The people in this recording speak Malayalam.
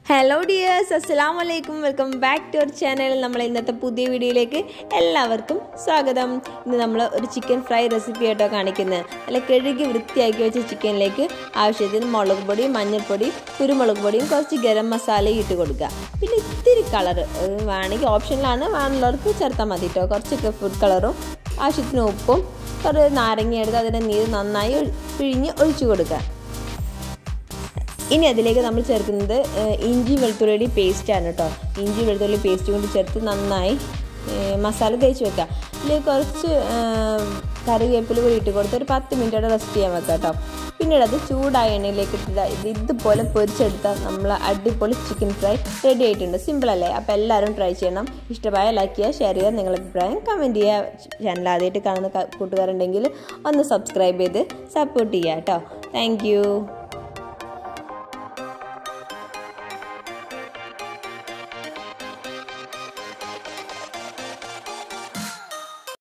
ഹലോ ഡിയേഴ്സ് അസ്സലാം വലൈക്കും welcome back to our channel നമ്മൾ ഇന്നത്തെ പുതിയ വീഡിയോയിലേക്ക് എല്ലാവർക്കും സ്വാഗതം ഇന്ന് നമ്മൾ ഒരു ചിക്കൻ ഫ്രൈ റെസിപ്പി ആയിട്ടോ കാണിക്കുന്നത് അല്ല കഴുകി വൃത്തിയാക്കി വെച്ച ചിക്കനിലേക്ക് ആവശ്യത്തിന് മുളക് പൊടിയും മഞ്ഞൾപ്പൊടിയും കുരുമുളക് പൊടിയും കുറച്ച് ഗരം മസാലയും ഇട്ട് കൊടുക്കുക പിന്നെ ഇത്തിരി കളറ് വേണമെങ്കിൽ ഓപ്ഷനിലാണ് വേണമെന്നുള്ളവർക്ക് ചേർത്താൽ മതി കേട്ടോ കുറച്ചൊക്കെ ഫുഡ് കളറും ആവശ്യത്തിന് ഉപ്പും ഒരു നാരങ്ങ എടുത്ത് അതിൻ്റെ നീര് നന്നായി പിഴിഞ്ഞ് ഒഴിച്ചു കൊടുക്കുക ഇനി അതിലേക്ക് നമ്മൾ ചേർക്കുന്നത് ഇഞ്ചി വെളുത്തുള്ളി പേസ്റ്റാണ് കേട്ടോ ഇഞ്ചി വെളുത്തുള്ളി പേസ്റ്റ് കൊണ്ട് ചേർത്ത് നന്നായി മസാല തേച്ച് വെക്കുക ഇതിലേക്ക് കുറച്ച് കറിവേപ്പില കൂടി ഇട്ട് കൊടുത്ത് ഒരു പത്ത് മിനിറ്റോടെ റെസ്റ്റ് ചെയ്യാൻ വെക്കാം കേട്ടോ പിന്നീട് അത് ചൂടായ എണ്ണയിലേക്ക് ഇട്ടിട്ട് ഇത് ഇതുപോലെ പൊരിച്ചെടുത്താൽ നമ്മൾ അടിപൊളി ചിക്കൻ ഫ്രൈ റെഡി ആയിട്ടുണ്ട് സിമ്പിളല്ലേ അപ്പോൾ എല്ലാവരും ട്രൈ ചെയ്യണം ഇഷ്ടമായ ലൈക്ക് ചെയ്യുക ഷെയർ ചെയ്യുക നിങ്ങളുടെ അഭിപ്രായം കമൻറ്റ് ചെയ്യുക ചാനൽ ആദ്യമായിട്ട് കാണുന്ന കൂട്ടുകാരുണ്ടെങ്കിൽ ഒന്ന് സബ്സ്ക്രൈബ് ചെയ്ത് സപ്പോർട്ട് ചെയ്യുക കേട്ടോ താങ്ക്